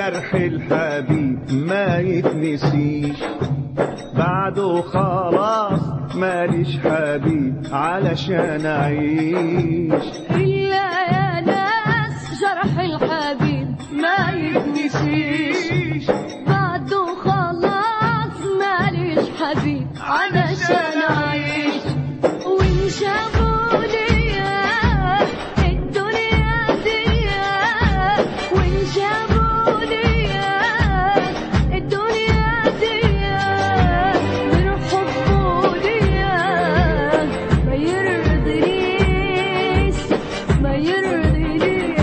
جرح الحبيب ما يتنسيش بعده خلاص ماليش حبيب علشان أعيش إلا يا ناس جرح الحبيب ما يتنسيش بعده خلاص ماليش حبيب علشان أعيش وإن شافوا ليا الدنيا دي وإن شافوا ليا الدنيا دي من حبه ليا ما يرضينيش ما يرضينيش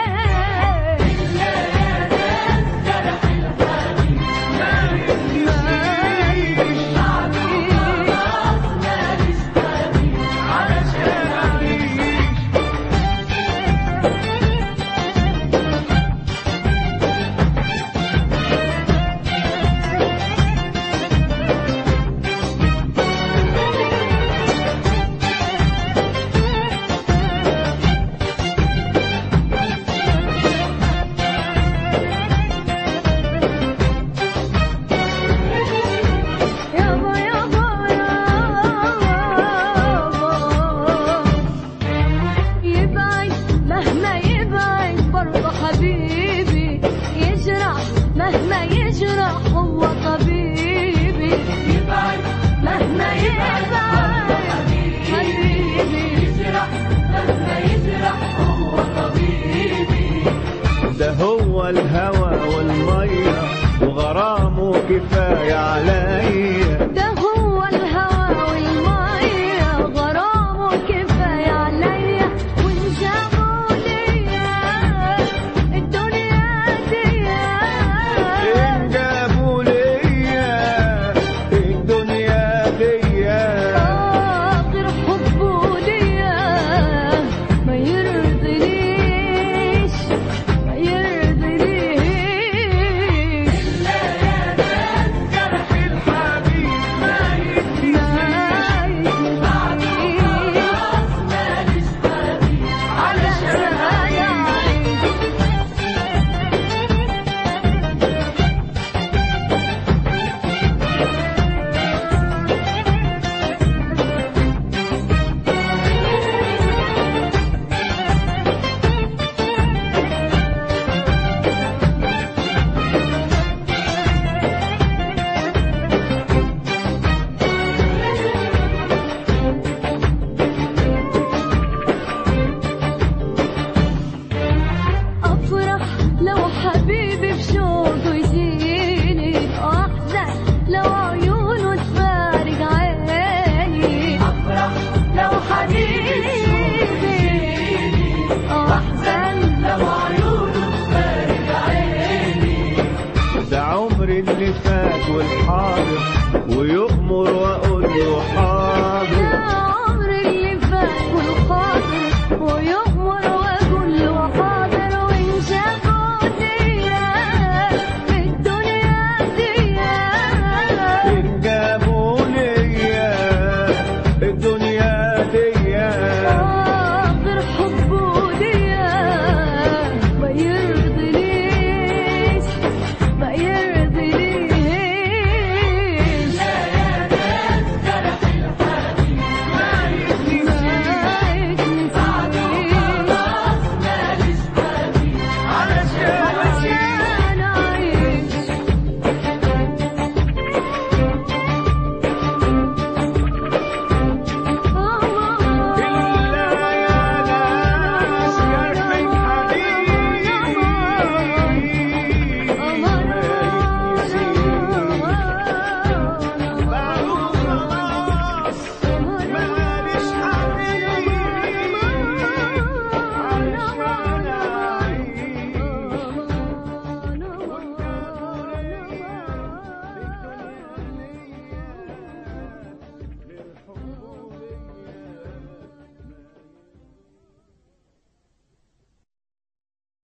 يابا يابا يابا يبعد مهما يبعد برضه حبيبي يجرح مهما يجرح هو طبيبي يبعد مهما يبعد حبيبي يجرح مهما يجرح هو طبيبي ده هو الهوى والمية وغرامه كفاية عليا ده هو الهوى والمية غرامه كفاية عليا وإن جابوا ليا الدنيا دي إن جابوا ليا الدنيا ديا آخر حبه ليا ما يرضينيش ما يرضينيش أفرح لو حبيبي بشوقه يجيني وأحزن لو عيونه تفارق عيني أفرح لو حبيبي وأحزن لو عيونه تفارق عيني ده عمري اللي فات والحاضر ويؤمر واقول له حاضر